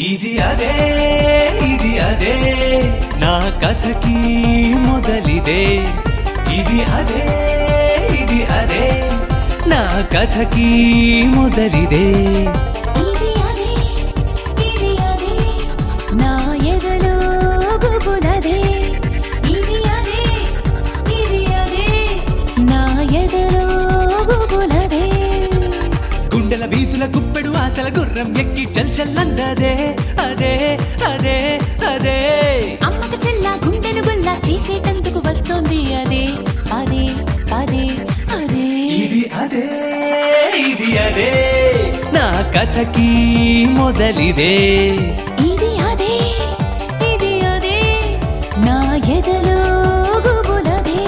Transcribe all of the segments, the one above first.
ఇది అదే ఇది అదే నా కథకి మొదలిదే ఇది అదే ఇది అదే నా కథకి మొదలిదే ఇది అదే ఇది అదే నా ఎదలో గుబులదే ఇది అదే ఇది అదే నా ఎదలో గుబులదే గుండెల వీధుల గుప్పెడు ఆశల గుర్రం ఎక్కి చల్ చల్లందదే అదే అదే అదే అమ్మక చెల్ల గుండెను గుల్లా చేసేటందుకు వస్తోంది అదే అదే అదే అదే ఇది అదే ఇది అదే నా కథకి మొదలిదే ఇది అదే ఇది అదే నా ఎదలో గుబులదే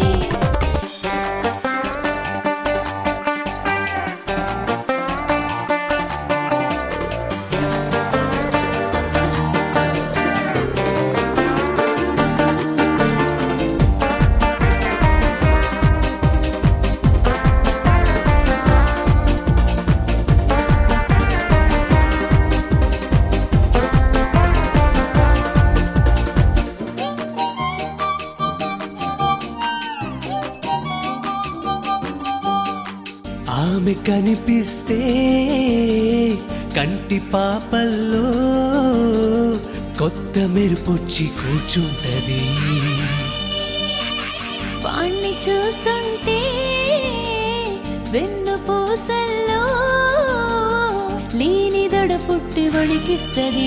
ఆమె కనిపిస్తే కంటి పాపల్లో కొత్త మెరుపొచ్చి కూర్చుంటది వాణ్ణి చూస్తుంటే వెన్ను పూసల్లో లేని దడ పుట్టి వణికిస్తది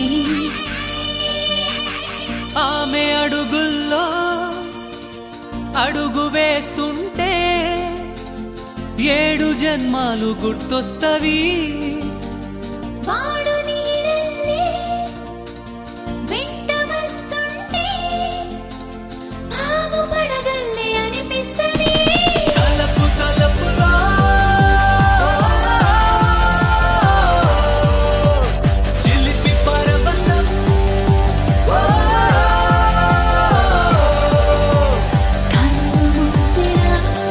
ఆమె అడుగుల్లో అడుగు వేస్తుంటే ఏడు జన్మాలు గుర్తొస్తవి వాడు నీడల్లే వెంట వస్తుంటే భావు పడగల్లే అనిపిస్తది తలపు తలపులో చిలిపి పరవశం కన్ను మూసినా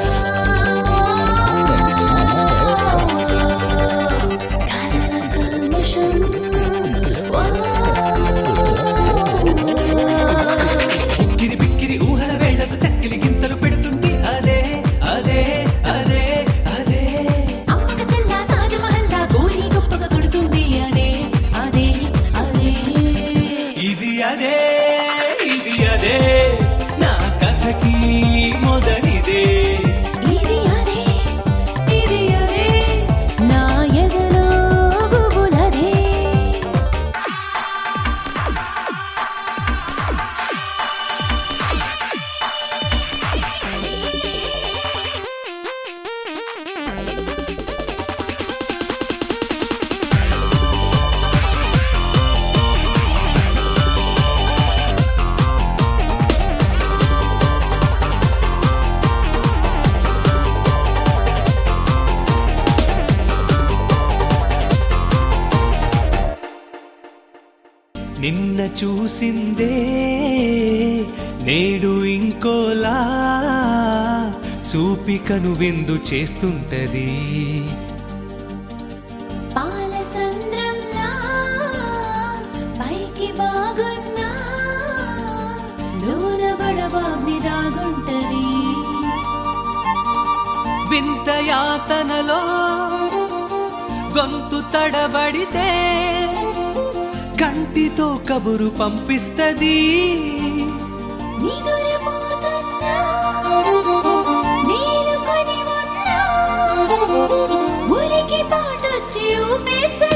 కలల కల్మషం ఉక్కిరి బిక్కిరి ఊహల వేళ్లతో చక్కిలి గింతలు పెడుతుంది అదే అదే అదే అదే అమ్మక చెల్ల తాజ్ మహల్లా గోరి గొప్పగా కొడుతుంది అదే అదే అదే ఇది అదే ఇది అదే నా కథకి మొదటిదే ఇది అదే ఇది అదే నా ఎదలో గుబులదే నిన్న చూసిందే నేడు ఇంకోలా చూపికను విందు చేస్తుంటది పాల సంద్రంలా పైకి బాగున్నా లోన బడబాగ్ని దాగుంటది వింత యాతనలో గొంతు తడబడితే కంటితో కబురు పంపిస్తది నిదురపోతున్నా మేలుకొని ఉన్నా ఉలికి పాటొచ్చి ఊపేస్తది